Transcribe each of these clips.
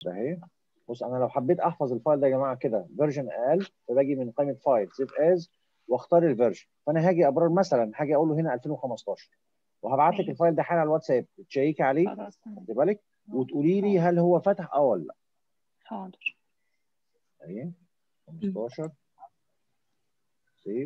ده اهي بص انا لو حبيت احفظ الفايل ده يا جماعه كده فيرجن اقل فباجي من قائمه فايل سيف از واختار الفيرجن فانا هاجي ابرر مثلا هاجي اقول له هنا 2015 وهبعت لك الفايل ده حالا على الواتساب تشيكي عليه خلاص خد بالك وتقولي لي هل هو فتح اه ولا لا حاضر اهي 15 سيف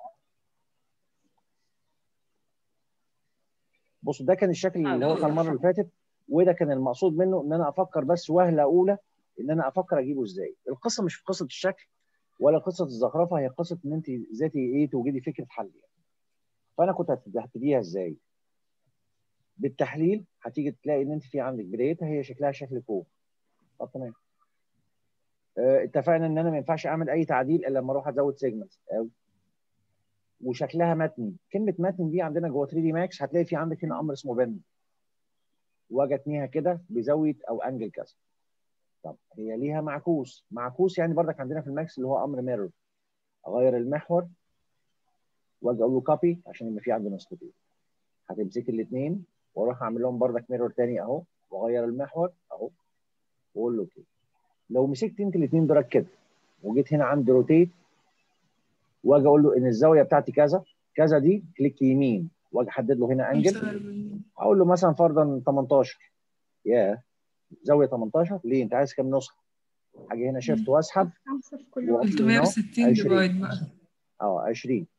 بص ده كان الشكل اللي هو بتاع المره اللي فاتت وده كان المقصود منه ان انا افكر بس وهله اولى ان انا افكر اجيبه ازاي القصه مش في قصه الشكل ولا قصه الزخرفه هي قصه ان انت ذاتي ايه توجدي فكره حل يعني. فانا كنت هت- هبتديها ازاي بالتحليل هتيجي تلاقي ان انت في عندك بدايتها هي شكلها شكل كوب طب تمام آه، اتفقنا ان انا ما ينفعش اعمل اي تعديل الا لما اروح ازود سيجمنتس وشكلها متني كلمه متني دي عندنا جوه 3 دي ماكس هتلاقي في عندك هنا امر اسمه بند واجي اتنيها كده بزاويه او انجل كذا طب هي ليها معكوس معكوس يعني بردك عندنا في الماكس اللي هو امر ميرور اغير المحور واجي اقول له كوبي عشان يبقى في عندي نسختين هتمسك الاثنين واروح اعمل لهم بردك ميرور تاني اهو واغير المحور اهو واقول له اوكي لو مسكت انت الاثنين دول كده وجيت هنا عند روتيت واجي اقول له ان الزاويه بتاعتي كذا كذا دي كليك يمين واجي احدد له هنا انجل اقول له مثلا فرضا 18 ياه زاويه 18 ليه انت عايز كام نسخه؟ اجي هنا شيفت واسحب خمسة في كل وأقول واحد له هنا 360 20. ديفايد بقى اه 20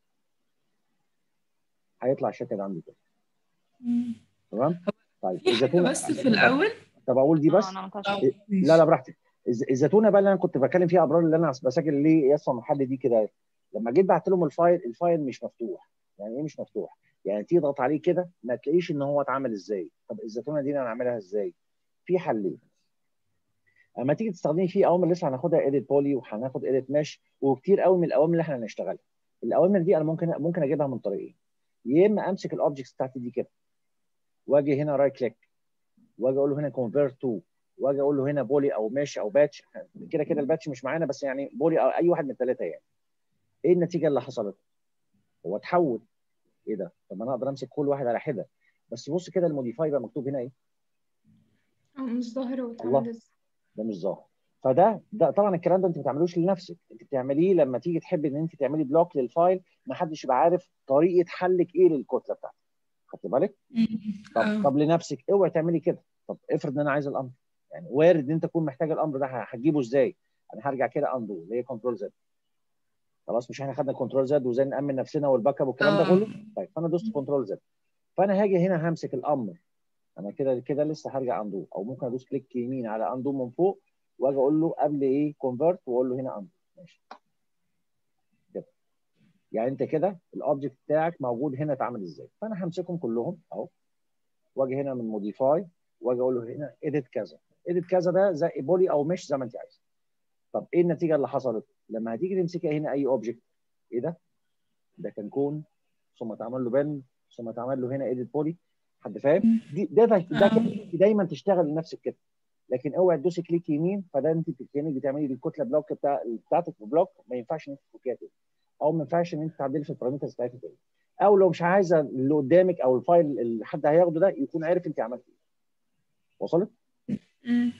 هيطلع الشكل ده عندي كده تمام؟ طيب في حاجة الزيتونه بس في الأول طب اقول دي بس اه انا ما أو- لا لا براحتك الز- الزيتونه بقى اللي انا كنت بتكلم فيها ابرار اللي انا بسجل ليه يصل المحل دي كده لما جيت بعت لهم الفايل الفايل مش مفتوح يعني ايه مش مفتوح؟ يعني تيجي تضغط عليه كده ما تلاقيش ان هو اتعمل ازاي طب الزيتونه دي انا اعملها ازاي؟ في حلين اما تيجي تستخدمي فيه اوامر لسه هناخدها اديت بولي وهناخد اديت مش وكتير قوي من الاوامر اللي احنا هنشتغلها الاوامر دي انا ممكن ممكن اجيبها من طريقين يا اما امسك الاوبجكتس بتاعتي دي كده واجي هنا رايت كليك واجي اقول له هنا كونفيرت تو واجي اقول له هنا بولي او مش او باتش كده كده الباتش مش معانا بس يعني بولي او اي واحد من الثلاثه يعني ايه النتيجه اللي حصلت؟ هو اتحول ايه ده؟ طب ما انا اقدر امسك كل واحد على حده بس بص كده الموديفاي بقى مكتوب هنا ايه؟ اه مش ظاهرة الله. وتعمل ازاي ده مش ظاهر فده ده طبعا الكلام ده انت ما بتعملوش لنفسك انت بتعمليه لما تيجي تحب ان انت تعملي بلوك للفايل ما حدش يبقى عارف طريقه حلك ايه للكتله بتاعتك خدت بالك طب آه. طب لنفسك اوعي تعملي كده طب افرض ان انا عايز الامر يعني وارد ان انت تكون محتاج الامر ده هتجيبه ازاي انا هرجع كده اندو اللي هي كنترول زد خلاص مش احنا خدنا كنترول زد وازاي نامن نفسنا والباك اب والكلام ده آه. كله طيب فانا دوست كنترول زد فانا هاجي هنا همسك الامر انا كده كده لسه هرجع اندو او ممكن ادوس كليك يمين على اندو من فوق واجي اقول له قبل ايه كونفرت واقول له هنا اندو ماشي كده يعني انت كده الاوبجكت بتاعك موجود هنا اتعمل ازاي فانا همسكهم كلهم اهو واجي هنا من موديفاي واجي اقول له هنا اديت كذا اديت كذا ده زي بولي او مش زي ما انت عايز طب ايه النتيجه اللي حصلت لما هتيجي تمسكي هنا اي اوبجكت ايه ده ده كان كون ثم اتعمل له بن ثم اتعمل له هنا اديت بولي حد فاهم دي ده ده, ده آه. كده دايما تشتغل لنفسك كده لكن اوعي تدوسي كليك يمين فده انت كانك بتعملي الكتله بلوك بتاع بتاعتك بلوك ما ينفعش ان انت تفكيها كده او ما ينفعش ان انت تعدلي في البارامترز بتاعتها تاني او لو مش عايزه اللي قدامك او الفايل اللي حد هياخده ده يكون عارف انت عملت ايه وصلت؟ مم.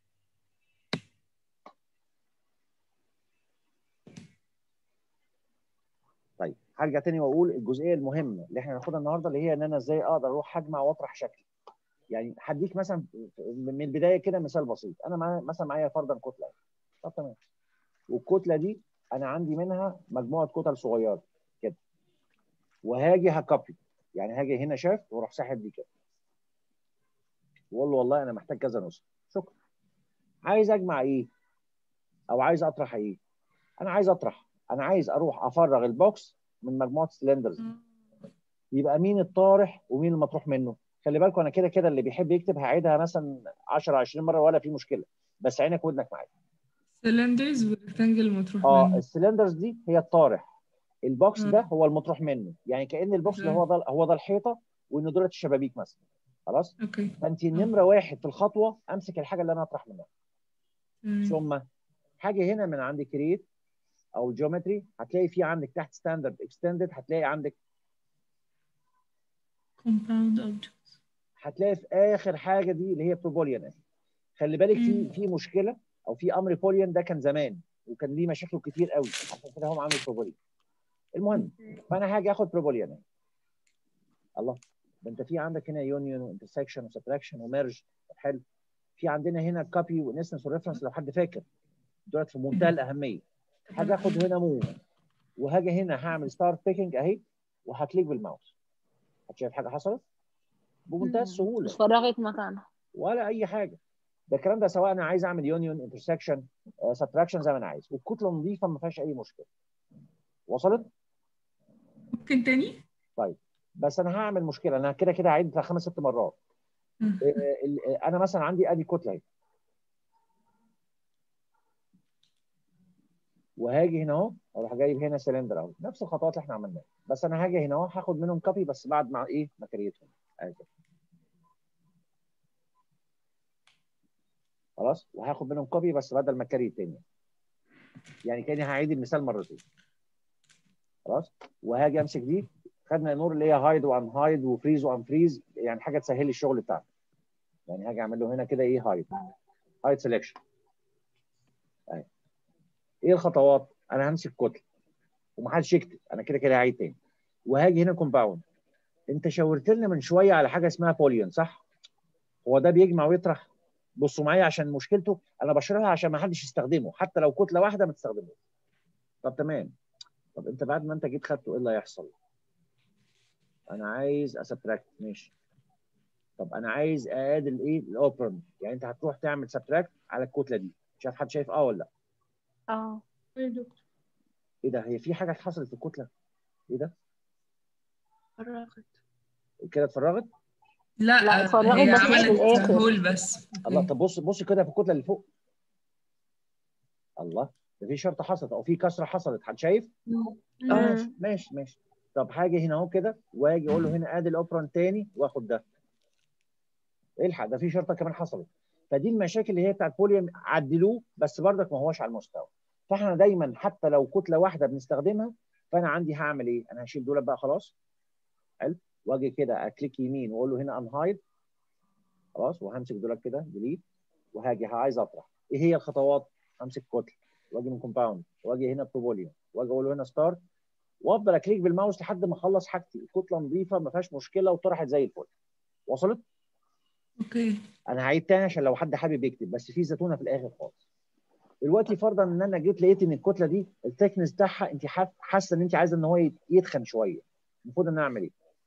طيب هرجع تاني واقول الجزئيه المهمه اللي احنا هناخدها النهارده اللي هي ان انا ازاي اقدر اروح اجمع واطرح شكل يعني هديك مثلا من البدايه كده مثال بسيط انا معايا مثلا معايا فرضا كتله طب تمام والكتله دي انا عندي منها مجموعه كتل صغيره كده وهاجي هكوبي يعني هاجي هنا شاف واروح ساحب دي كده واقول له والله انا محتاج كذا نسخه شكرا عايز اجمع ايه او عايز اطرح ايه انا عايز اطرح انا عايز اروح افرغ البوكس من مجموعه سلندرز يبقى مين الطارح ومين المطروح منه خلي بالكم انا كده كده اللي بيحب يكتب هعيدها مثلا 10 20 مره ولا في مشكله بس عينك ودنك معايا سلندرز والريكتانجل مطروح اه منه السلندرز دي هي الطارح البوكس مم. ده هو المطروح منه يعني كان البوكس ده هو ده هو ده الحيطه وان دولت الشبابيك مثلا خلاص اوكي فانت نمره واحد في الخطوه امسك الحاجه اللي انا اطرح منها مم. ثم حاجه هنا من عند كريت او الجيومتري هتلاقي في عندك تحت ستاندرد اكستندد هتلاقي عندك compound object هتلاقي في اخر حاجه دي اللي هي بروبوليان خلي بالك في مم. في مشكله او في امر بوليان ده كان زمان وكان ليه مشاكل كتير قوي عشان كده هم عامل بروبوليان المهم فانا هاجي اخد بروبوليان اهي. الله ده انت في عندك هنا يونيون وانترسكشن وسبتراكشن وميرج طب حلو في عندنا هنا كوبي ونسنس وريفرنس لو حد فاكر دولت في منتهى الاهميه هاجي اخد هنا موف وهاجي هنا هعمل ستارت بيكنج اهي وهكليك بالماوس هتشايف حاجه حصلت بمنتهى مم. السهوله اتفرغت مكانها ولا اي حاجه ده الكلام ده سواء انا عايز اعمل يونيون انترسكشن سبتراكشن زي ما انا عايز والكتله نظيفه ما فيهاش اي مشكله وصلت ممكن تاني بس انا هعمل مشكله انا كده كده هعيد بتاع خمس ست مرات مم. آه، ال- آه، انا مثلا عندي ادي كتله اهي وهاجي هنا اهو اروح جايب هنا سلندر اهو نفس الخطوات اللي احنا عملناها بس انا هاجي هنا اهو هاخد منهم كوبي بس بعد مع ايه ما كريتهم أهي كده. خلاص وهاخد منهم كوبي بس بدل ما كاري تاني يعني كاني هعيد المثال مرتين خلاص وهاجي امسك دي خدنا يا نور اللي هي هايد وان هايد وفريز وان فريز يعني حاجه تسهل لي الشغل بتاعنا يعني هاجي اعمل له هنا كده ايه هايد هايد سelection اهي ايه الخطوات انا همسك كتله ومحدش يكتب انا كده كده هعيد تاني وهاجي هنا كومباوند انت شاورت لنا من شويه على حاجه اسمها بوليون صح هو ده بيجمع ويطرح بصوا معايا عشان مشكلته انا بشرحها عشان ما حدش يستخدمه حتى لو كتله واحده ما تستخدموش طب تمام طب انت بعد ما انت جيت خدته ايه اللي هيحصل انا عايز اسبتراكت ماشي طب انا عايز اد الايه الاوبرن يعني انت هتروح تعمل سبتراكت على الكتله دي شايف حد شايف اه ولا لا اه يا دكتور ايه ده هي في حاجه حصلت في الكتله ايه ده فرغت كده اتفرغت لا لا، اتفرجت هي بس مش في عملت الآخر. هول بس الله طب بص بص كده في الكتله اللي فوق الله ده في شرطه حصلت او في كسره حصلت حد شايف ماشي ماشي ماشي طب هاجي هنا اهو كده واجي اقول له هنا ادي الاوبران تاني واخد ده الحق ده في شرطه كمان حصلت فدي المشاكل اللي هي بتاعت بوليوم عدلوه بس برضك ما هوش على المستوى فاحنا دايما حتى لو كتله واحده بنستخدمها فانا عندي هعمل ايه؟ انا هشيل دول بقى خلاص حلو واجي كده اكليك يمين واقول له هنا انهايد خلاص وهمسك دول كده ديليت وهاجي عايز اطرح ايه هي الخطوات؟ همسك كتله واجي من كومباوند واجي هنا بروبوليوم واجي اقول له هنا ستارت وافضل اكليك بالماوس لحد ما اخلص حاجتي الكتله نظيفه ما فيهاش مشكله وطرحت زي الفل وصلت؟ اوكي انا هعيد تاني عشان لو حد حابب يكتب بس في زيتونه في الاخر خالص دلوقتي فرضا ان انا جيت لقيت ان الكتله دي التكنس بتاعها انت حاف- حاسه ان انت عايزه ان هو يت- يتخن شويه المفروض ان انا اعمل ايه؟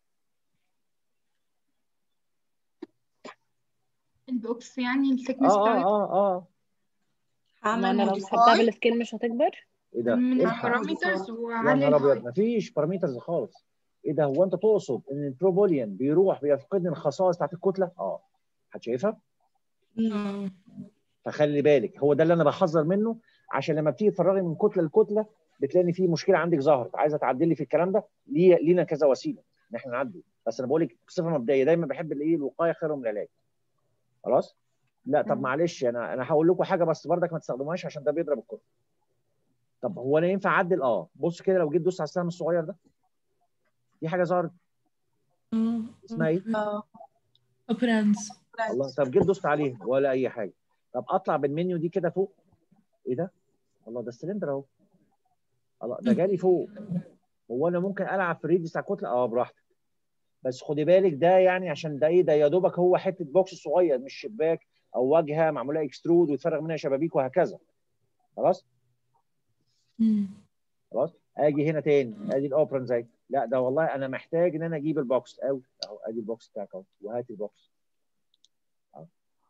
البوكس يعني الثيكنس اه اه بتاعته اه اه ما انا لو modify. سحبتها بالسكيل مش هتكبر ايه ده؟ من الحق البارامترز يا وعلي نهار ابيض الهاي مفيش بارامترز خالص ايه ده هو انت تقصد ان البروبوليان بيروح بيفقدني الخصائص بتاعت الكتله؟ اه هتشايفها؟ اه فخلي بالك هو ده اللي انا بحذر منه عشان لما بتيجي تفرغي من كتله لكتله بتلاقي ان في مشكله عندك ظهرت عايزه تعدلي في الكلام ده ليه لينا كذا وسيله ان احنا نعدل بس انا بقول لك بصفه مبدئيه دايما بحب الايه الوقايه خير من العلاج خلاص لا طب مم. معلش انا انا هقول لكم حاجه بس برضك ما تستخدموهاش عشان ده بيضرب الكتله طب هو انا ينفع اعدل اه بص كده لو جيت دوس على السهم الصغير ده في حاجه ظهرت اه اسمها ايه؟ اوبرانز الله طب جيت دوست عليه ولا اي حاجه طب اطلع بالمنيو دي كده فوق ايه ده؟ الله ده السلندر اهو الله ده جالي فوق هو انا ممكن العب في الريديوس بتاع الكتله اه براحتك بس خدي بالك ده يعني عشان ده ايه ده يا دوبك هو حته بوكس صغير مش شباك او واجهه معموله اكسترود ويتفرغ منها شبابيك وهكذا خلاص مم. خلاص اجي هنا تاني ادي الاوبرن زي لا ده والله انا محتاج ان انا اجيب البوكس قوي اهو ادي البوكس بتاعك اهو وهات البوكس اهو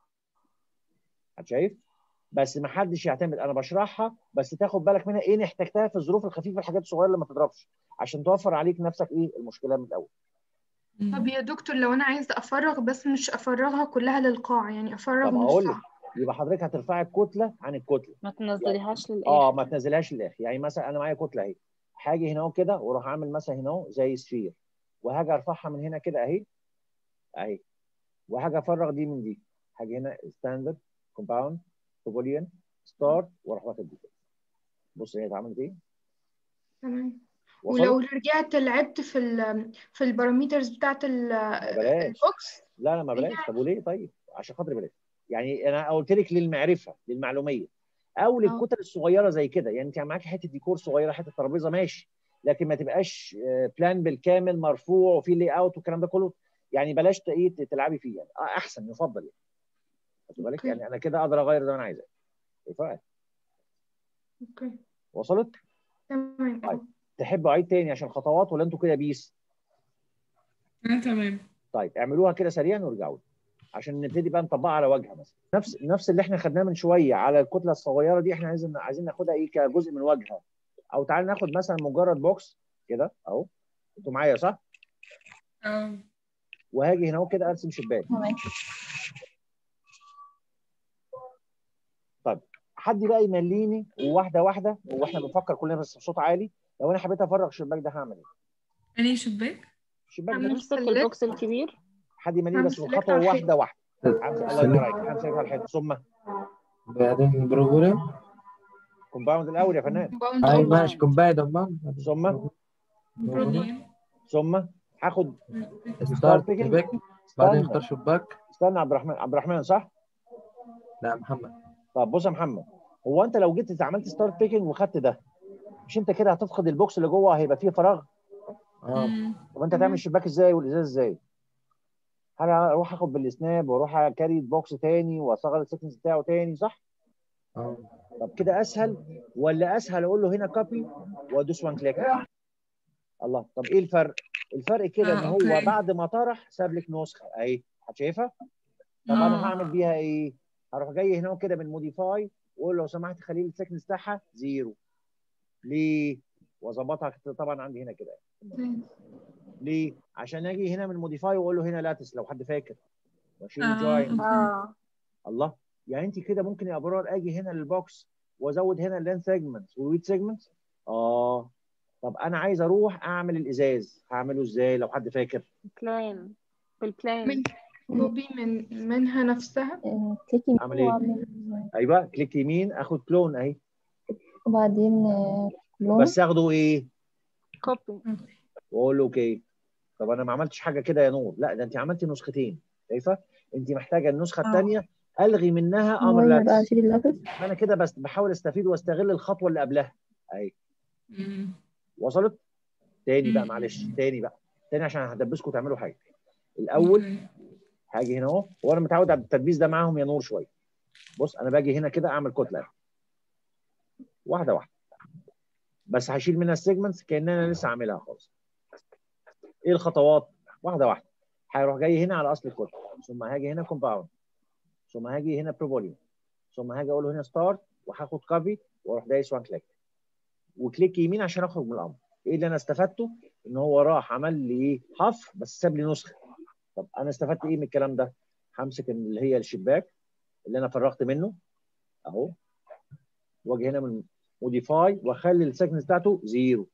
شايف بس ما حدش يعتمد انا بشرحها بس تاخد بالك منها ايه إن احتجتها في الظروف الخفيفه الحاجات الصغيره اللي ما تضربش عشان توفر عليك نفسك ايه المشكله من الاول مم. طب يا دكتور لو انا عايزه افرغ بس مش افرغها كلها للقاع يعني افرغ طب اقول لك نصها يبقى حضرتك هترفعي الكتله عن الكتله ما تنزليهاش للاخر اه ما تنزلهاش للاخر يعني مثلا انا معايا كتله اهي هاجي هنا اهو كده واروح اعمل مثلا هنا اهو زي سفير وهاجي ارفعها من هنا كده اهي اهي وهاجي افرغ دي من دي هاجي هنا ستاندرد كومباوند بوليان ستارت واروح واخد دي كده بص هي اتعملت ايه تمام وصلت؟ ولو رجعت لعبت في ال في البارامترز بتاعت ال- ما بلاش البوكس لا لا ما بلاش طب وليه طيب عشان خاطر بلاش يعني انا قلت لك للمعرفه للمعلوميه او للكتل الصغيره زي كده يعني انت معاكي حته ديكور صغيره حته ترابيزه ماشي لكن ما تبقاش آه، بلان بالكامل مرفوع وفي لي اوت والكلام ده كله يعني بلاش ت- ايه تلعبي فيه يعني آه، احسن يفضل يعني واخد بالك أوكي. يعني انا كده اقدر اغير زي ما انا عايزاه يفرق. اوكي وصلت تمام طيب. تحبوا اعيد تاني عشان خطوات ولا انتوا كده بيس اه تمام طيب اعملوها كده سريعا وارجعوا لي. عشان نبتدي بقى نطبقها على واجهه مثلا نفس نفس اللي احنا خدناه من شويه على الكتله الصغيره دي احنا عايزين عايزين ناخدها ايه كجزء من واجهه او تعال ناخد مثلا مجرد بوكس كده اهو انتوا معايا صح اه وهاجي هنا اهو كده ارسم شباك تمام حد بقى يمليني واحده واحده واحنا بنفكر كلنا بس بصوت عالي لو انا حبيت افرغ الشباك ده هعمل ايه؟ أنهي شباك؟ الشباك هعمل ده نمسك select. البوكس الكبير حد يمليه بس هعمل select بالخطوه على واحده واحده همسك الله ينور عليك همسك على الحيطه ثم بعدين بروجرام كومباوند الاول يا فنان compound اي أول. ماشي كومبايند امال ثم بروجرام ثم هاخد ستارت picking. شباك بعدين استنى اختار شباك استنى عبد الرحمن عبد الرحمن صح؟ لا محمد طب بص يا محمد هو انت لو جيت عملت ستارت بيكنج وخدت ده مش انت كده هتفقد البوكس اللي جوه هيبقى فيه فراغ اه مم. طب انت هتعمل الشباك ازاي والازاز ازاي؟ هل اروح اخد بالسناب واروح اكاري بوكس تاني واصغر السكنس بتاعه تاني صح؟ اه طب كده اسهل ولا اسهل اقول له هنا كوبي وادوس وان كليك الله طب ايه الفرق؟ الفرق كده آه، ان هو أوكي. بعد ما طرح ساب لك نسخه اهي شايفها؟ طب انا آه. هعمل بيها ايه؟ هروح جاي هنا كده من موديفاي واقول لو سمحت خلي لي السكنس بتاعها زيرو ليه؟ واظبطها طبعا عندي هنا كده ليه؟ عشان اجي هنا من موديفاي واقول له هنا لاتس لو حد فاكر واشيل آه، الجوين اه الله يعني انت كده ممكن يا ابرار اجي هنا للبوكس وازود هنا اللين سيجمنت والويت سيجمنت اه طب انا عايز اروح اعمل الازاز هعمله ازاي لو حد فاكر بلان بالبلان من كوبي من منها نفسها كليك يمين أعمل إيه؟ واعمل ايوه كليك يمين اخد كلون اهي وبعدين آه، كلون بس اخده ايه كوبي واقول له اوكي طب انا ما عملتش حاجه كده يا نور لا ده انت عملتي نسختين شايفه انت محتاجه النسخه آه. الثانيه الغي منها امر أغير بقى لاتس اشيل اللاتس انا كده بس بحاول استفيد واستغل الخطوه اللي قبلها اهي مم. وصلت تاني بقى مم. معلش تاني بقى تاني عشان هدبسكم تعملوا حاجه الاول أوكي. هاجي هنا اهو وانا متعود على التدبيس ده معاهم يا نور شويه بص انا باجي هنا كده اعمل كتله واحده واحده بس هشيل منها السيجمنتس كان انا لسه عاملها خالص ايه الخطوات واحده واحده هيروح جاي هنا على اصل الكتله ثم هاجي هنا كومباوند ثم هاجي هنا بروفوليوم ثم هاجي اقول له هنا ستارت وهاخد كوبي واروح دايس وان كليك وكليك يمين عشان اخرج من الامر ايه اللي انا استفدته ان هو راح عمل لي ايه حفر بس ساب لي نسخه طب انا استفدت ايه من الكلام ده همسك اللي هي الشباك اللي انا فرغت منه اهو واجي هنا من موديفاي واخلي السكنس بتاعته زيرو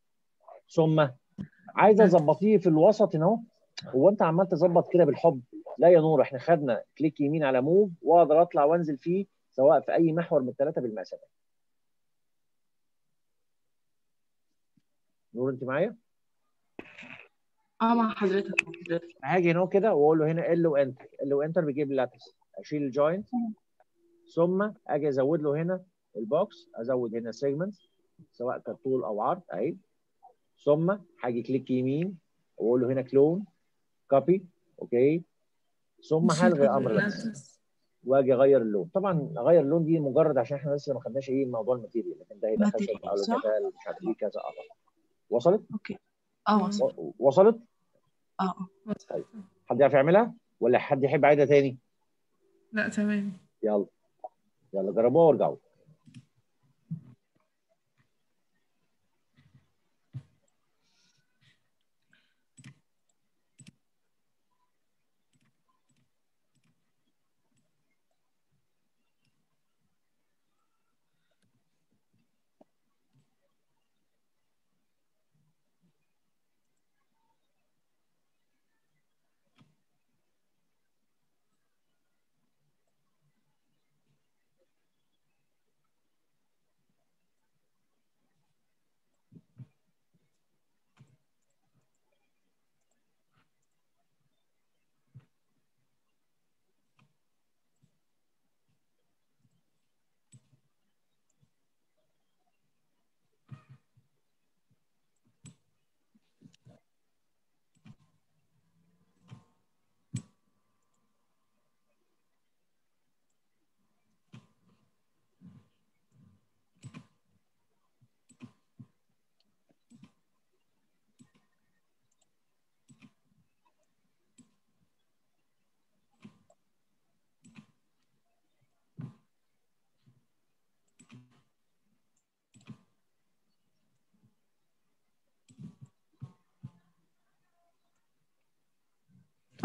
ثم عايز اظبطيه في الوسط هنا اهو هو انت عمال تظبط كده بالحب لا يا نور احنا خدنا كليك يمين على موف واقدر اطلع وانزل فيه سواء في اي محور من الثلاثه بالمسافه نور انت معايا اه مع حضرتك مع حضرتك هاجي هنا كده واقول له هنا ال وانتر ال وانتر بيجيب لي لاتس اشيل الجوينت ثم اجي ازود له هنا البوكس ازود هنا سيجمنتس سواء كطول او عرض اهي ثم هاجي كليك يمين واقول له هنا كلون كوبي اوكي ثم مش هلغي امر لاتس اللاتس. واجي اغير اللون طبعا اغير اللون دي مجرد عشان احنا لسه ما خدناش ايه موضوع الماتيريال لكن ده هيبقى خشب Material، او صح؟ جبال مش عارف ايه كذا اه وصلت اوكي اه وصل و- وصلت اه اه حد يعرف يعملها ولا حد يحب يعيدها تاني لا تمام يلا يلا جربوها وارجعوا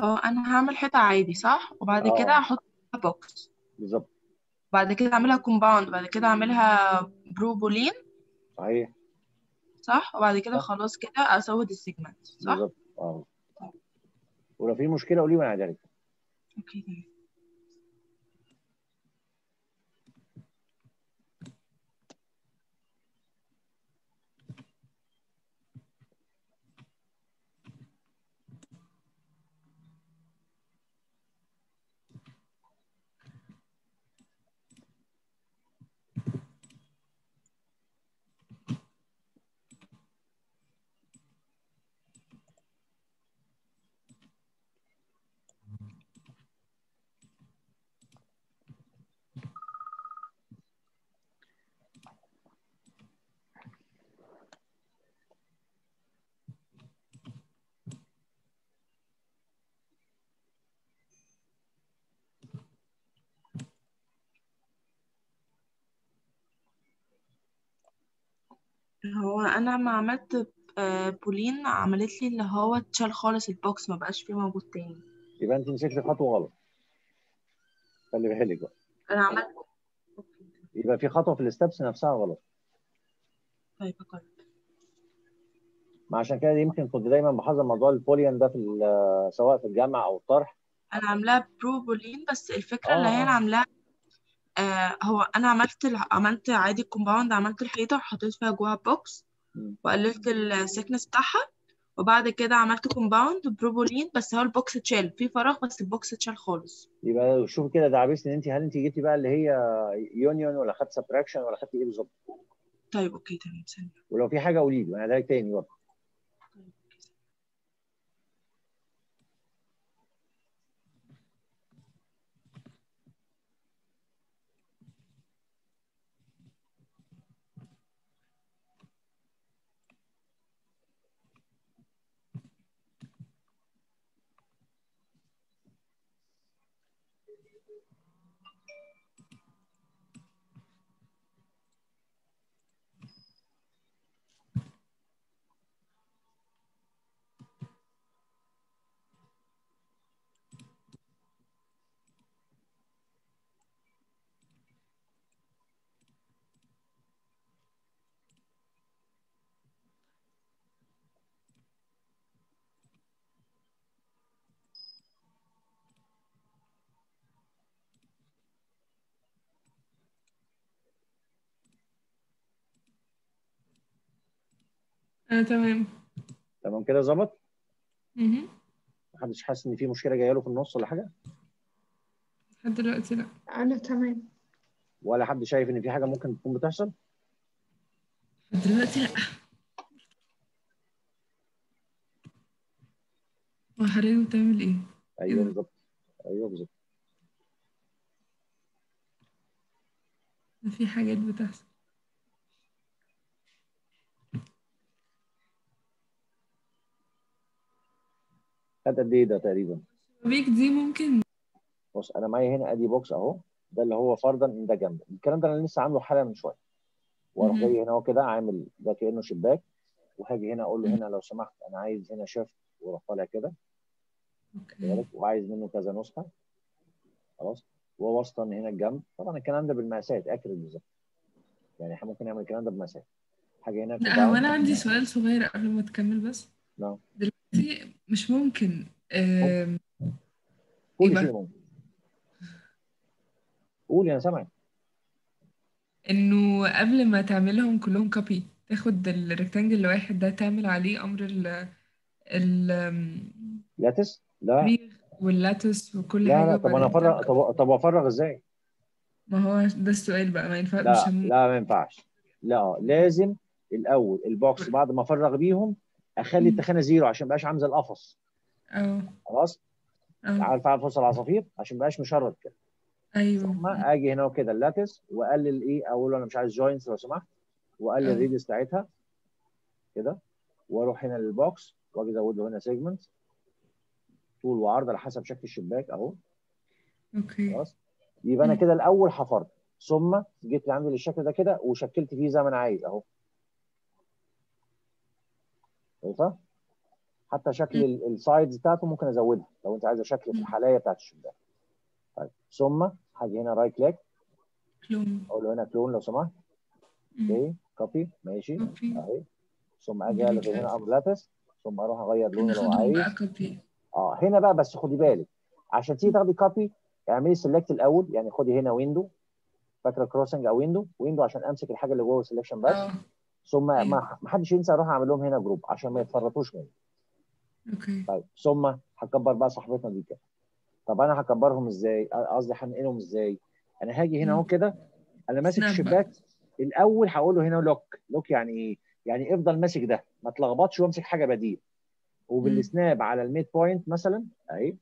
هو انا هعمل حيطة عادي صح وبعد آه. كده احط بوكس بالظبط بعد كده اعملها كومباوند بعد كده اعملها بروبولين صحيح صح وبعد كده صح. خلاص كده ازود السيجمنت صح بالظبط اه ولو في مشكله قولي وانا هعدلك اوكي تمام هو انا لما عملت آه، بولين عملت لي اللي هو اتشال خالص البوكس ما بقاش فيه موجود تاني يبقى انت مسكت خطوه غلط خلي بالك بقى انا عملت اوكي يبقى في خطوه في الستبس نفسها غلط طيب أجرب ما عشان كده يمكن كنت دايما بحذر موضوع البوليان ده في ال- سواء في الجامعه او الطرح انا عاملاها بروبولين بس الفكره اللي آه، هي آه. انا عاملاها آه هو انا عملت ال- عملت عادي الكومباوند عملت الحيطه وحطيت فيها جواها بوكس مم. وقللت السكنس بتاعها وبعد كده عملت كومباوند بروبولين بس هو البوكس اتشال في فراغ بس البوكس اتشال خالص يبقى شوف كده دعبسني انت هل انت جبتي بقى اللي هي يونيون ولا خدت سبتراكشن ولا خدتي ايه بالظبط طيب اوكي تمام ثانيه ولو في حاجه قولي لي انا هديلك تاني برضه طيب اوكي انا تمام تمام كده ظبط مهم. محدش حاسس ان في مشكله جايه له في النص ولا حاجه لحد دلوقتي لا أنا تمام ولا حد شايف ان في حاجه ممكن تكون بتحصل لحد دلوقتي لا هو حضرتك بتعمل ايه؟ ايوه كده. بالظبط ايوه بالظبط في حاجات بتحصل خد قد ايه ده تقريبا الشبابيك دي ممكن بص انا معايا هنا ادي بوكس اهو ده اللي هو فرضا ان ده جنب الكلام ده انا لسه عامله حاله من شويه واروح مهم. جاي هنا اهو كده عامل ده كانه شباك وهاجي هنا اقول له مم. هنا لو سمحت انا عايز هنا شيفت واروح طالع كده خد اوكي بالك وعايز منه كذا نسخه خلاص ووسطا هنا الجنب طبعا الكلام ده بالمقاسات اكرد بالظبط يعني احنا ممكن نعمل الكلام ده بمقاسات حاجه هنا لا هو كده انا عندي سؤال صغير قبل ما تكمل بس نعم دلوقتي مش ممكن آم، كل إيه بقى؟ شيء ممكن قولي انا سامعك انه قبل ما تعملهم كلهم كوبي تاخد الريكتانجل الواحد ده تعمل عليه امر ال ال لاتس لا الفريغ واللاتس وكل لا حاجة لا طب انا وبعدين افرغ تعمل طب طب افرغ ازاي ما هو ده السؤال بقى ما ينفع مش لا هم... لا ما ينفعش لا لازم الاول البوكس بعد ما افرغ بيهم اخلي مم. التخانه زيرو عشان ما يبقاش عامل زي القفص اه خلاص اه عارف قفص العصافير عشان ما يبقاش مشرد كده ثم ايوه اجي هنا كده اللاتس واقلل ايه اقول له انا مش عايز جوينتس لو سمحت واقلل اه الريديوس بتاعتها كده واروح هنا للبوكس واجي ازود له هنا سيجمنت طول وعرض على حسب شكل الشباك اهو اوكي خلاص يبقى انا مم. كده الاول حفرت ثم جيت عندي للشكل ده كده وشكلت فيه زي ما انا عايز اهو شايفه حتى شكل السايدز بتاعته ممكن ازودها لو انت عايزه شكل في الحلايه بتاعت الشباك طيب ثم هاجي هنا رايت كليك كلون اقول له هنا كلون لو سمحت اوكي كوبي ماشي كوبي اهي ثم اجي الغي هنا امر لاتس ثم اروح اغير لونه لو ناخدهم عايز بقى كوبي اه هنا بقى بس خدي بالك عشان تيجي تاخدي كوبي اعملي سيلكت الاول يعني خدي هنا ويندو فاكره كروسنج او ويندو ويندو عشان امسك الحاجه اللي جوه السلكشن بس اه ثم أيوة. ما ما حدش ينسى اروح اعمل لهم هنا جروب عشان ما يتفرطوش مني اوكي طيب ثم هكبر بقى صاحبتنا دي كده طب انا هكبرهم ازاي قصدي هنقلهم ازاي انا هاجي هنا اهو مم. كده انا ماسك سناب الشباك الاول هقول له هنا لوك لوك يعني ايه يعني افضل ماسك ده ما تلخبطش وامسك حاجه بديل وبالسناب على الميد بوينت مثلا اهي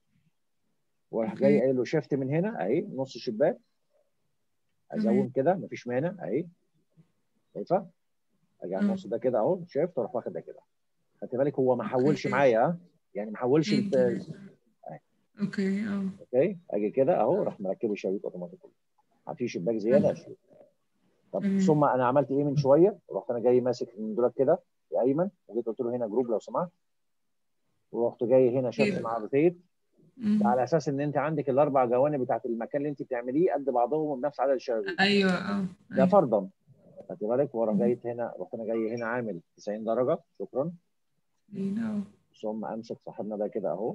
واروح أوكي. جاي قايل له شيفت من هنا اهي نص الشباك ازوم تمام. كده مفيش مانع اهي شايفه اجي على مم. النص ده كده اهو شيفت واروح واخد ده كده خدت بالك هو ما حولش أوكي. معايا ها يعني ما حولش فهمت. الت- اوكي اه اوكي اجي كده اهو راح مركبه شبيك اوتوماتيك في شباك زياده مم. اشيل طب تمام. ثم انا عملت ايه من شويه رحت انا جاي ماسك من دولاب كده يا ايمن وجيت قلت له هنا جروب لو سمحت ورحت جاي هنا شفت أيوة. مع روتيت مم. ده على اساس ان انت عندك الاربع جوانب بتاعت المكان اللي انت بتعمليه قد بعضهم بنفس عدد الشبابيك ايوه اه ده أيوة. فرضا خدت بالك ورا مم. جاي هنا رحت انا جاي هنا عامل 90 درجه شكرا اه ثم امسك صاحبنا ده كده اهو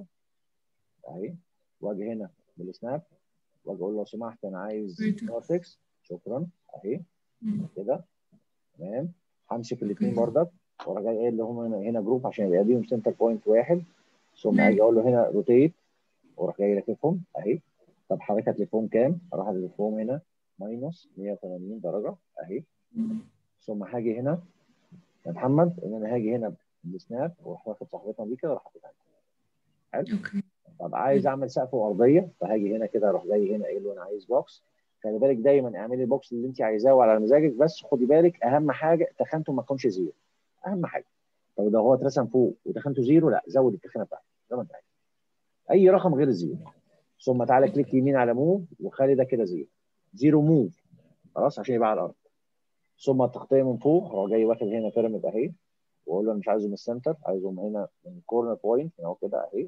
اهي واجي هنا بالسناب واجي اقول له لو سمحت انا عايز Vertex. كورتكس شكرا اهي مم. كده تمام همسك الاثنين أوكي. بردك ورا جاي قايل لهم هنا هنا جروب عشان يبقى ليهم سنتر بوينت واحد ثم ماشي. اجي اقول له هنا روتيت واروح جاي لاففهم اهي طب حضرتك هتلفهم كام؟ اروح الفهم هنا ماينس 180 درجه اهي مم. ثم هاجي هنا يا محمد ان انا هاجي هنا بالسناب واروح واخد صاحبتنا دي كده واروح حاططها هنا. اوكي طب عايز اعمل سقف وارضيه فهاجي هنا كده اروح جاي هنا قايل له انا عايز بوكس خلي بالك دايما اعملي البوكس اللي انت عايزاه وعلى مزاجك بس خدي بالك اهم حاجه تخانته ما تكونش زيرو اهم حاجه طب لو هو اترسم فوق وتخانته زيرو لا زود التخانه بتاعته زي ما انت عايز اي رقم غير الزيرو ثم تعالى كليك يمين على موف وخلي ده كده زيرو زيرو موف خلاص عشان يبقى على الارض ثم التغطيه من فوق هو جاي واخد هنا بيراميد اهي واقول له انا مش عايزه من السنتر عايزه من هنا من كورنر بوينت اهو كده اهي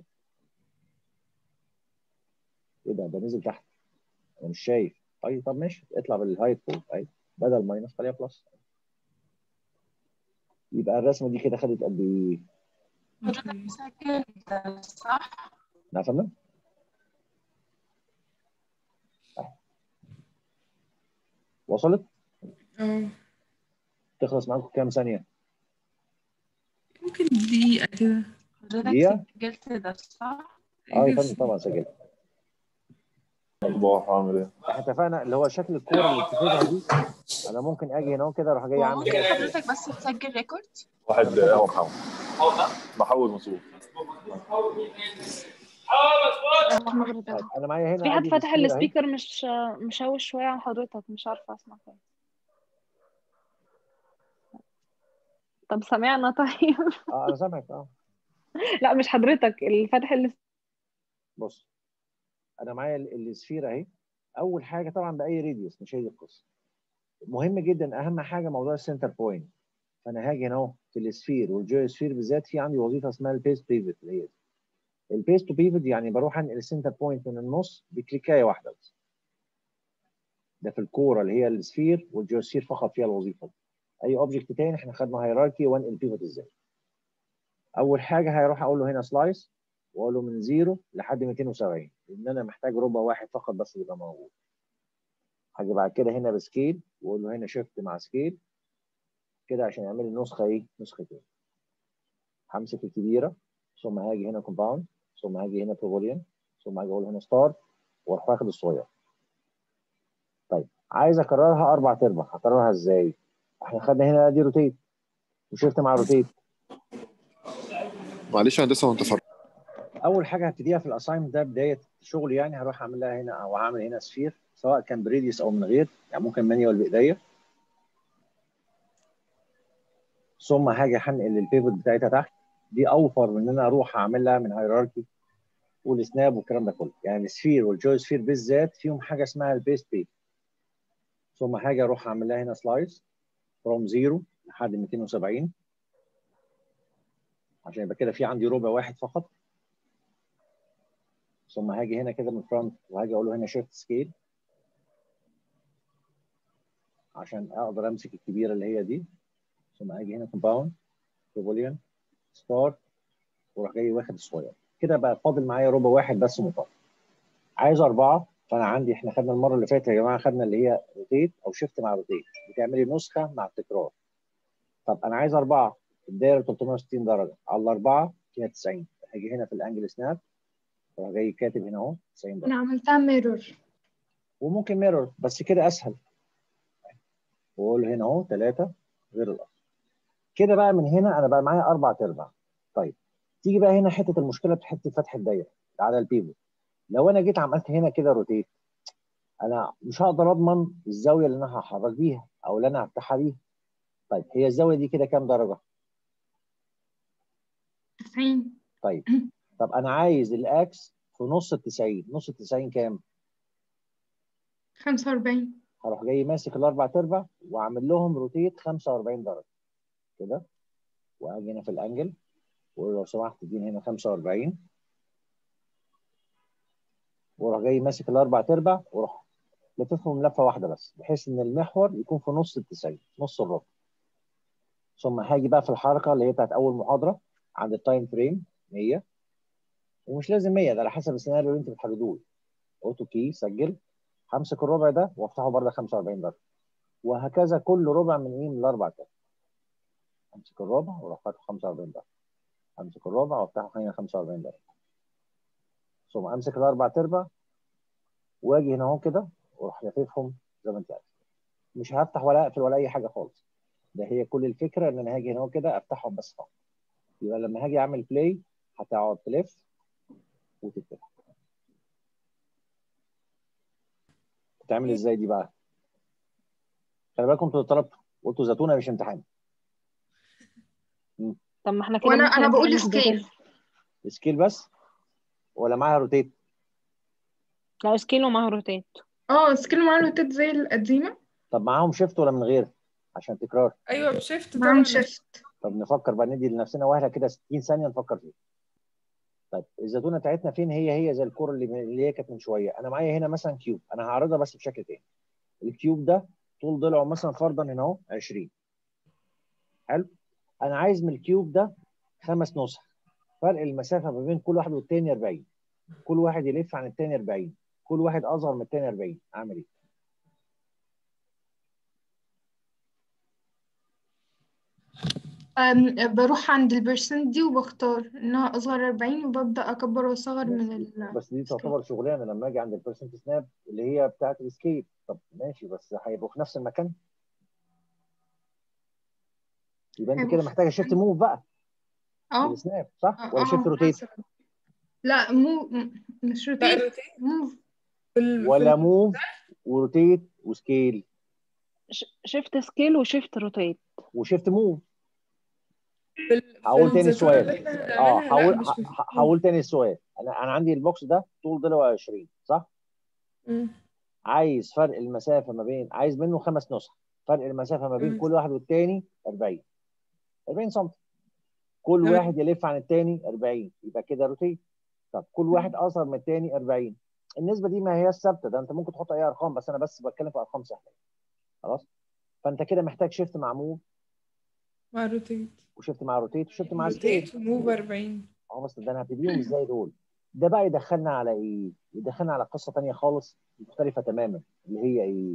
ايه ده ده نزل تحت انا مش شايف طيب طب ماشي اطلع بالهايت فوق اهي بدل ماينس خليها بلس يبقى الرسمه دي كده خدت قد ايه؟ حضرتك اوكي مسجل ده صح؟ نعم يا فندم؟ وصلت؟ اه تخلص معاكم كام ثانيه؟ ممكن دقيقة كده حضرتك دقيقة؟ سجلت ده صح؟ اه يا فندم طبعا سجلت صباح عامل ايه؟ احنا اتفقنا اللي هو شكل الكوره اللي بتفيدها دي انا ممكن اجي هنا كده اروح جاي عامل ممكن كده حضرتك بس تسجل ريكورد؟ واحد قهوة محمد محول مصروف حضرتك طيب انا معايا هنا في حد ادي فاتح السكير اهي السبيكر مش مشوش شوية عن حضرتك مش عارفة اسمع كويس طب سامعنا طيب اه انا سامعك اه لا مش حضرتك اللي فاتح ال بص انا معايا ال- السفير اهي اول حاجه طبعا باي راديوس مش هي دي القصه مهم جدا اهم حاجه موضوع السنتر بوينت فانا هاجي هنا اهو في السفير والجوي سفير بالذات في عندي وظيفه اسمها البيس بيفت اللي هي دي البيس تو بيفت يعني بروح انقل السنتر بوينت من النص بكليكايه واحده بس ده في الكوره اللي هي السفير والجيوسفير فقط فيها الوظيفه دي اي اوبجكت تاني احنا خدنا هيراركي وانقل بيفت ازاي اول حاجه هيروح اقول له هنا سلايس واقول له من زيرو لحد 270 لان انا محتاج ربع واحد فقط بس اللي يبقى موجود هاجي بعد كده هنا بسكيل واقول له هنا شيفت مع سكيل كده عشان يعمل لي نسخه ايه نسختين همسك الكبيره ثم هاجي هنا كومباوند ثم هاجي هنا بروبوليان ثم هاجي اقول هنا ستار واروح واخد الصغير طيب عايز اكررها اربع ارباع هكررها ازاي؟ احنا خدنا هنا دي روتيت وشفت مع روتيت معلش يا هندسة وانت فرق اول حاجه هبتديها في الاساينمنت ده بدايه شغل يعني هروح اعمل لها هنا او هعمل هنا سفير سواء كان بريديوس او من غير يعني ممكن مانيوال بايديا ثم هاجي هنقل البيفوت بتاعتها تحت دي اوفر من ان انا اروح اعمل لها من هيراركي والسناب والكلام ده كله يعني السفير والجوي سفير بالذات فيهم حاجه اسمها البيس بيف ثم هاجي اروح اعمل لها هنا سلايس فروم زيرو لحد 270 عشان يبقى كده في عندي ربع واحد فقط ثم هاجي هنا كده من فرونت وهاجي اقول له هنا شيفت سكيل عشان اقدر امسك الكبيره اللي هي دي ثم اجي هنا كومباوند بوليان ستار واروح جاي واخد الصغير كده بقى فاضل معايا ربع واحد بس مطابق عايز اربعه فانا عندي احنا خدنا المره اللي فاتت يا جماعه خدنا اللي هي روتيت او شيفت مع روتيت بتعملي نسخه مع التكرار طب انا عايز اربعه الدايره 360 درجه على الاربعه فيها 90 هاجي هنا في الانجل سناب اروح جاي كاتب هنا اهو 90 درجه انا عملتها ميرور وممكن ميرور بس كده اسهل واقول هنا اهو ثلاثه غير الاصل كده بقى من هنا انا بقى معايا اربع ارباع طيب تيجي بقى هنا حته المشكله في حته فتح الدايره على البيفوت لو انا جيت عملت هنا كده روتيت انا مش هقدر اضمن الزاويه اللي انا هحرك بيها او اللي انا هفتحها بيها طيب هي الزاويه دي كده كام درجه 90 طيب طب انا عايز الاكس في نص ال 90 نص ال 90 كام 45 هروح جاي ماسك الاربع ارباع واعمل لهم روتيت 45 درجه كده واجي هنا في الانجل واقول لو سمحت اديني هنا 45 واروح جاي ماسك الاربع ارباع واروح لففهم لفه واحده بس بحيث ان المحور يكون في نص ال 90 نص الربع ثم هاجي بقى في الحركه اللي هي بتاعت اول محاضره عند التايم فريم 100 ومش لازم 100 ده على حسب السيناريو اللي انت بتحددوه له اوتو كي سجل همسك الربع ده وافتحه برده 45 درجه وهكذا كل ربع من ايه من الاربع كده امسك الربع واروح فاتحه 45 درجه امسك الربع وافتحه هنا 45 درجه ثم امسك الاربع ارباع واجي هنا اهو كده واروح لاففهم زي ما انت عايز مش هفتح ولا اقفل ولا اي حاجه خالص ده هي كل الفكره ان انا هاجي هنا اهو كده افتحهم بس فقط يبقى لما هاجي اعمل بلاي هتقعد تلف وتفتح بتعمل ازاي دي بقى خلي بالكم انتوا طلبتوا قلتوا زيتونه مش امتحان طب ما احنا كده وانا ممكن انا بقول نمتحن سكيل بالداتا. سكيل بس ولا معاها روتيت لا سكيل ومعاه روتات اه سكيل معاه روتات زي القديمة طب معاهم شيفت ولا من غير عشان تكرار ايوه بشيفت معاهم طبعا شيفت طب نفكر بقى ندي لنفسنا وهله كده 60 ثانيه نفكر فيها طيب الزيتونه بتاعتنا فين هي هي زي الكوره اللي اللي هي كانت من شويه انا معايا هنا مثلا كيوب انا هعرضها بس بشكل تاني الكيوب ده طول ضلعه مثلا فرضا هنا اهو 20 حلو انا عايز من الكيوب ده خمس نسخ فرق المسافه ما بين كل واحد والتاني 40 كل واحد يلف عن التاني 40 كل واحد اصغر من التاني 40 اعمل ايه؟ أم، بروح عند البرسنت دي وبختار انها اصغر 40 وببدأ اكبر واصغر من ال بس دي تعتبر شغلانه لما اجي عند البيرسنت سناب اللي هي بتاعت السكيل طب ماشي بس هيبقوا في نفس المكان يبقى انت هيبقوا كده في محتاجه شيفت موف بقى اه السناب صح اه ولا شيفت اه روتيت مثلا لا مو م- مش لا روتيت روتيت موف في ال... في ولا ال... موف وروتيت وسكيل شيفت سكيل وشيفت روتات وشيفت موف في ال... في هقول تاني الزيتونة السؤال اللي احنا اه هنعملها لا هقول مش ه- ه- هقول تاني السؤال انا انا عندي البوكس ده طول ضلعه 20 صح مم. عايز فرق المسافه ما بين عايز منه خمس نسخ فرق المسافه ما بين مم. كل واحد والتاني 40 40 سم كل تمام. واحد يلف عن التاني 40 يبقى كده روتيت طب كل واحد اصغر من التاني 40 النسبه دي ما هي ثابته ده انت ممكن تحط اي ارقام بس انا بس بتكلم في ارقام سهله خلاص فانت كده محتاج شيفت مع موف مع روتيت وشيفت مع روتيت وشيفت مع سكيل روتيت وموف 40 اه بس ده انا هبتديهم ازاي دول ده بقى يدخلنا على ايه يدخلنا على قصه تانية خالص مختلفه تماما اللي هي ايه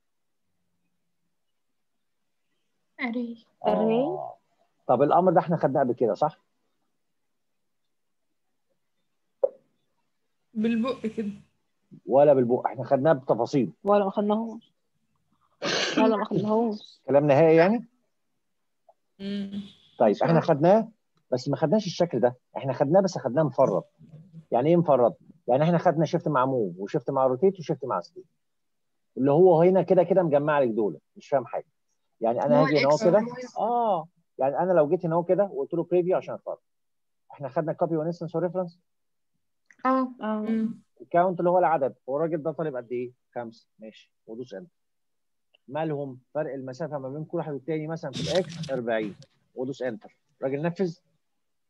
اري اه طب الامر ده احنا خدناه قبل كده صح بالبق كده ولا بالبق احنا خدناه بتفاصيل ولا ما خدناهوش ولا ما خدناهوش كلام نهائي يعني مم. طيب مش احنا عارفة. خدناه بس ما خدناش الشكل ده احنا خدناه بس خدناه مفرط يعني ايه مفرط يعني احنا خدنا شيفت مع موف وشيفت مع روتيت وشيفت مع سكيل اللي هو هنا كده كده مجمع لك دول مش فاهم حاجه يعني انا هو هاجي هنا اهو الاكس كده والواي. اه يعني انا لو جيت هنا اهو كده وقلت له بريفيو عشان اتفرج احنا خدنا كوبي وانستنس وريفرنس اه اه مم. الكاونت اللي هو العدد هو الراجل ده طالب قد ايه؟ خمسه ماشي ودوس انتر مالهم فرق المسافه ما بين كل واحد والتاني مثلا في الاكس 40 ودوس انتر الراجل نفذ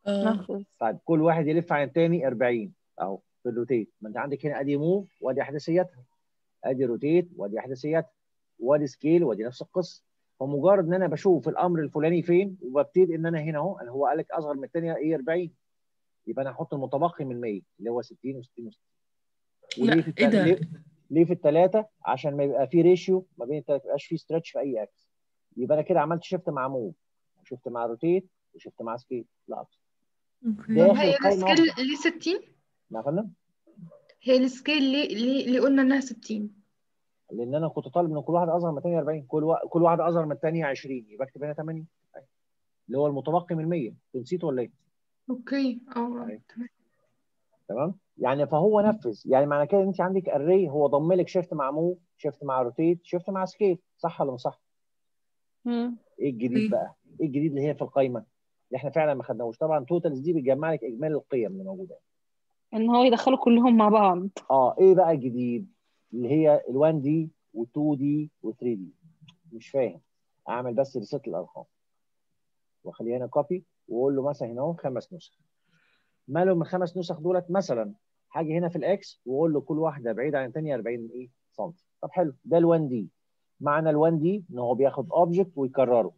اه نفذ طيب كل واحد يلف عن الثاني 40 اهو في الروتيت ما انت عندك هنا ادي موف وادي احداثياتها ادي روتيت وادي احداثياتها وادي سكيل وادي نفس القصه فمجرد ان انا بشوف الامر الفلاني فين وببتدي ان انا هنا اهو هو قال لك اصغر من الثانيه ايه 40 يبقى انا هحط المتبقي من 100 اللي هو 60 و60 و60 وليه لا في ايه التل... ده ليه ليه في الثلاثه عشان ما يبقى في ريشيو ما بين الثلاثه ما يبقاش في ستريتش في اي اكس يبقى انا كده عملت شيفت مع موف وشفت مع روتيت وشفت مع سكيل لا أكتر. اوكي داخل طب هي قايمه السكيل واحده ليه 60 يا فندم هي السكيل ليه ليه ليه قلنا انها 60 لان انا كنت طالب من كل واحد اصغر من الثانيه 40 كل وا... كل واحد اصغر من الثانيه 20 يبقى اكتب هنا 80 اللي هو المتبقي من 100 انت نسيته ولا ايه؟ اوكي اه أيوة. تمام تمام؟ يعني فهو نفذ يعني معنى كده انت عندك اري هو ضم لك شيفت مع موف شيفت مع روتيت شيفت مع سكيل صح ولا مش صح؟ مم. ايه الجديد ايه بقى؟ ايه الجديد اللي هي في القايمه؟ اللي احنا فعلا ما خدناهوش طبعا توتالز دي بتجمع لك اجمالي القيم اللي موجوده ان هو يدخلوا كلهم مع بعض اه ايه بقى الجديد؟ اللي هي ال1 دي وال2 دي وال3 دي مش فاهم اعمل بس ريست الارقام واخليه هنا كوبي واقول له مثلا هنا اهو خمس نسخ مالهم من خمس نسخ دولت مثلا هاجي هنا في الاكس واقول له كل واحده بعيده عن الثانيه 40 ايه سم طب حلو ده ال1 دي معنى ال1 دي ان هو بياخد اوبجكت ويكرره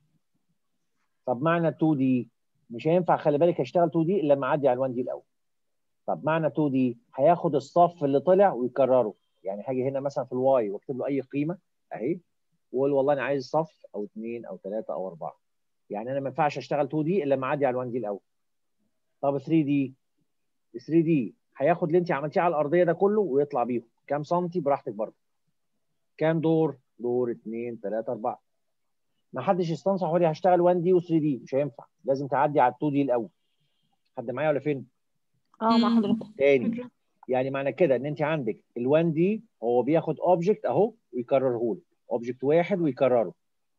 طب معنى 2 دي مش هينفع خلي بالك اشتغل 2 دي الا لما اعدي على ال1 دي الاول طب معنى 2 دي هياخد الصف اللي طلع ويكرره يعني هاجي هنا مثلا في الواي واكتب له اي قيمه اهي واقول والله انا عايز صف او اثنين او ثلاثه او اربعه يعني انا ما ينفعش اشتغل 2 دي الا لما اعدي على ال1 دي الاول طب 3 دي 3 دي هياخد اللي انت عملتيه على الارضيه ده كله ويطلع بيهم كام سنتي براحتك برضه كام دور دور 2 3 4 ما حدش يستنصح يقول لي هشتغل 1 دي و3 دي مش هينفع لازم تعدي على 2 دي الاول حد معايا ولا فين اه مع مم. حضرتك تاني يعني معنى كده ان انت عندك ال1 دي هو بياخد اوبجكت اهو ويكرره لك اوبجكت واحد ويكرره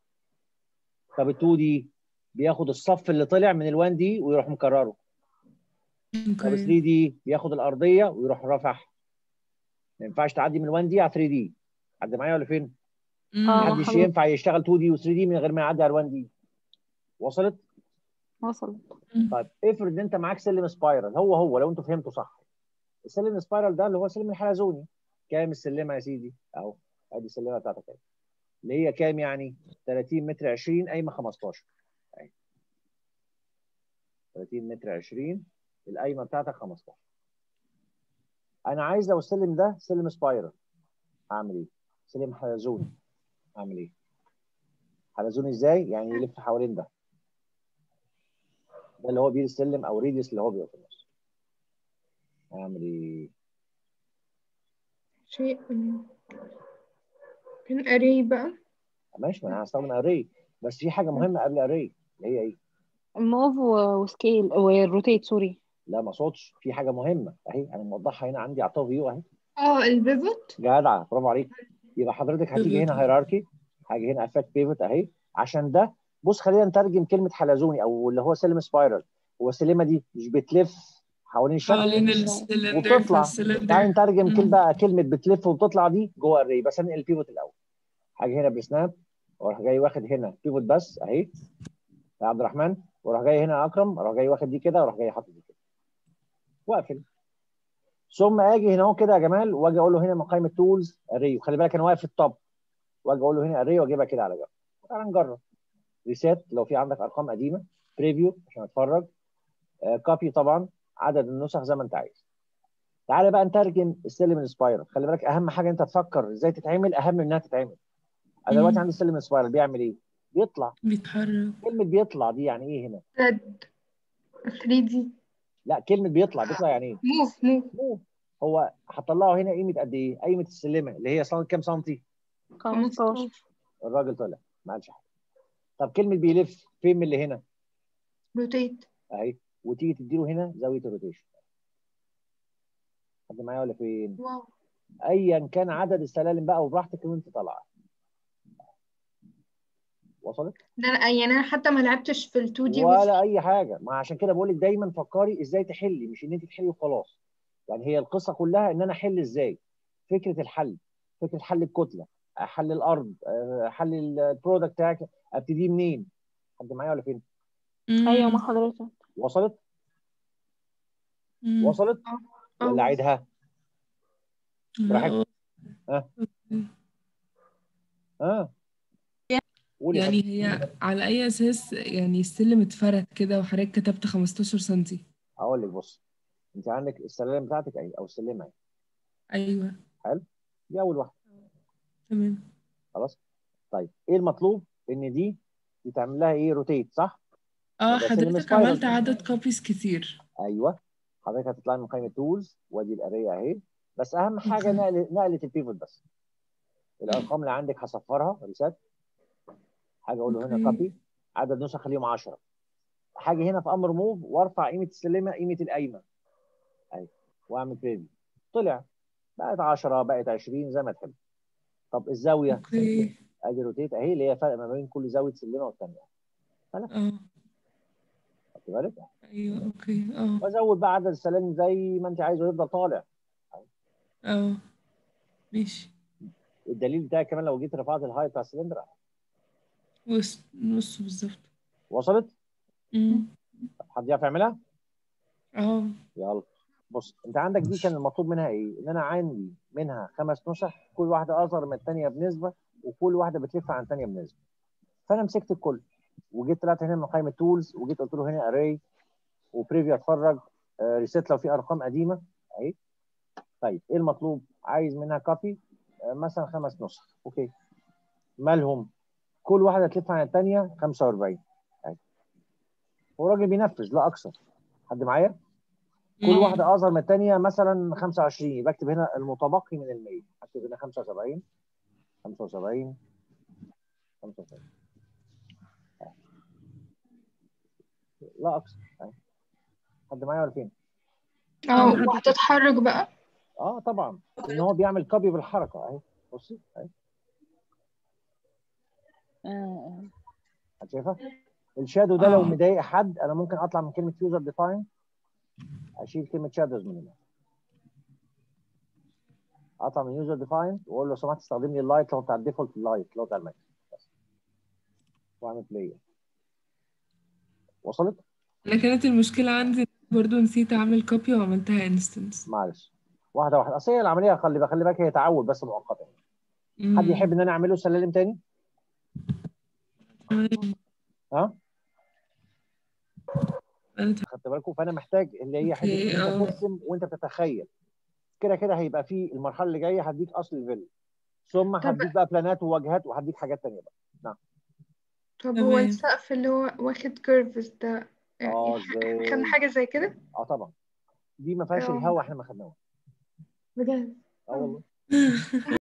طب ال2 دي بياخد الصف اللي طلع من ال1 دي ويروح مكرره طب 3 اوكي دي بياخد الارضيه ويروح رافعها ما ينفعش تعدي من 1 دي على 3 دي حد معايا ولا فين؟ اه مم. مع محدش حضرتك ينفع يشتغل 2 دي و3 دي من غير ما يعدي على 1 دي وصلت؟ وصل طيب افرض ان انت معاك سلم سبايرال هو هو لو انتوا فهمتوا صح السلم سبايرال ده اللي هو سلم الحلزوني كام السلمه يا سيدي؟ اهو ادي السلمه بتاعتك اهي اللي هي كام يعني؟ 30 متر 20 قايمه 15 اهي 30 متر 20 القايمه بتاعتك 15 انا عايز لو السلم ده سلم سبايرال هعمل ايه؟ سلم حلزوني هعمل ايه؟ حلزوني ازاي؟ يعني يلف حوالين ده ده اللي هو بير السلم او ريديوس اللي هو بيبقى في النص هعمل ايه؟ شيء كان اري بقى ماشي ما انا هستخدم اري بس في حاجه مهمه قبل اري اللي هي ايه؟ موف و- وسكيل والروتيت سوري لا ما صوتش في حاجه مهمه اهي انا موضحها هنا عندي على التوب فيو اهي اه البيفوت جدع برافو عليك يبقى حضرتك هتيجي هنا هيراركي هاجي هنا افكت بيفوت اهي عشان ده بص خلينا نترجم كلمه حلزوني او اللي هو سلم سبايرال هو السلمه دي مش بتلف حوالين الشكل حوالين السلندر وبتطلع فالسلندر تعالى نترجم مم. كلمه بقى كلمه بتلف وبتطلع دي جوه الري بس انقل البيفوت الاول حاجه هنا بسناب واروح جاي واخد هنا بيفوت بس اهي يا عبد الرحمن واروح جاي هنا يا اكرم اروح جاي واخد دي كده واروح جاي حاطط دي كده واقفل ثم اجي هنا اهو كده يا جمال واجي اقول له هنا من قائمه تولز اري وخلي بالك انا واقف في التوب واجي اقول له هنا اري واجيبها كده على جنب تعالى نجرب ريسيت لو في عندك ارقام قديمه بريفيو عشان اتفرج كوبي طبعا عدد النسخ زي ما انت عايز تعالى بقى نترجم السلم السبايرال خلي بالك اهم حاجه انت تفكر ازاي تتعمل اهم من انها تتعمل انا دلوقتي مم. عندي السلم السبايرال بيعمل ايه بيطلع بيتحرك كلمه بيطلع دي يعني ايه هنا ثريد 3 دي لا كلمه بيطلع بيطلع يعني ايه موف موف موف هو هطلعه هنا قيمه قد ايه قيمه السلمه اللي هي صار كام سنتي 15 الراجل طلع ما قالش حاجه طب كلمه بيلف فين من اللي هنا روتيت اهي وتيجي تديله هنا زاويه الروتيشن حد معايا ولا فين واو ايا كان عدد السلالم بقى وبراحتك وانت طالعه وصلت ده أنا- يعني انا حتى ما لعبتش في ال 2 دي ولا اي حاجه ما عشان كده بقول لك دايما فكري ازاي تحلي مش ان انت تحلي وخلاص يعني هي القصه كلها ان انا احل ازاي فكره الحل فكره حل الكتله حل الارض آه، حل البرودكت بتاعك ابتدي منين حد معايا ولا فين ايوه مع حضرتك وصلت مم. وصلت اه ولا اعيدها براحتك. لا ها قولي يعني حبيبي. هي على أي أساس يعني السلم اتفرد كده وحضرتك كتبت 15 سنتي هقول لك بص انت عندك السلالم بتاعتك اهي او السلمه اهي أيوه دي اول واحده تمام خلاص طيب ايه المطلوب ان دي يتعمل لها ايه روتيت صح اه يبقى سلم حضرتك سبايرال. عملت عدد كوبيز كتير ايوه حضرتك هتطلع من قائمه تولز وادي الاريه اهي بس اهم حاجه أوكي. نقل نقله البيفوت بس الارقام اللي عندك هصفرها ريسات حاجه اقول له هنا أوكي. كوبي عدد نسخ خليهم 10 حاجه هنا في امر موف وارفع قيمه السلمه قيمه القايمه اهي واعمل بريفيو طلع بقت 10 بقت 20 زي ما تحب طب الزاويه اوكي ادي روتيت اهي اللي هي فرق ما بين كل زاويه سلمه والثانيه اه خدت بالك ايوه اوكي اه وازود بقى عدد السلالم زي ما انت عايزه يفضل طالع اه ماشي الدليل بتاعي كمان لو جيت رفعت الهايت بتاع السلندر وس- نص بالظبط وصلت أمم. حد يعرف يعملها اه يلا بص انت عندك دي كان المطلوب منها ايه ان انا عندي منها خمس نسخ كل واحده اصغر من الثانيه بنسبه وكل واحده بتلف عن الثانيه بنسبه فانا مسكت الكل وجيت طلعت هنا من قائمه تولز وجيت قلت له هنا اري وبريفيو اتفرج ريسيت لو في ارقام قديمه اهي طيب ايه المطلوب عايز منها كوبي مثلا خمس نسخ اوكي مالهم كل واحده تلف عن الثانيه 45 اهي هو راجل بينفذ لا اكثر حد معايا كل مم. واحده اصغر من الثانيه مثلا 25 يبقى اكتب هنا المتبقي من ال 100 اكتب هنا 75 75 75 لا اكثر أهي. حد معايا ولا فين؟ اه وهتتحرك بقى اه طبعا ان هو بيعمل كوبي بالحركه اهي بصي اهي حد شايفها؟ الشادو ده لو آه. مضايق حد انا ممكن اطلع من كلمه يوزر ديفاين اشيل كلمه شادوز من هنا اطلع من يوزر ديفاين واقول له لو سمحت استخدم لي اللايت لو بتاع الديفولت لايت لو بتاع الماك بس واعمل بلاي وصلت؟ انا كانت المشكلة عندي إن برضو نسيت اعمل كوبي وعملتها انستنس معلش واحده واحده اصل هي العمليه خلي بالك خلي بالك هي تعود بس مؤقتا حد يحب ان انا اعمله سلالم تاني؟ ها؟ خدت بالكم فانا محتاج اللي هي حته أوكي، ان انت آه. ترسم وانت بتتخيل كده كده هيبقى في المرحله اللي جايه هديك اصل الفيلا ثم طب- هديك بقى بلانات وواجهات وهديك حاجات تانيه بقى طب هو تمام. السقف اللي هو واخد كيرفز ده يعني اه احنا ازاي خدنا حاجة زي كده اه طبعا دي ما فيهاش آه. الهوا احنا ما خدناهوش بجد اه والله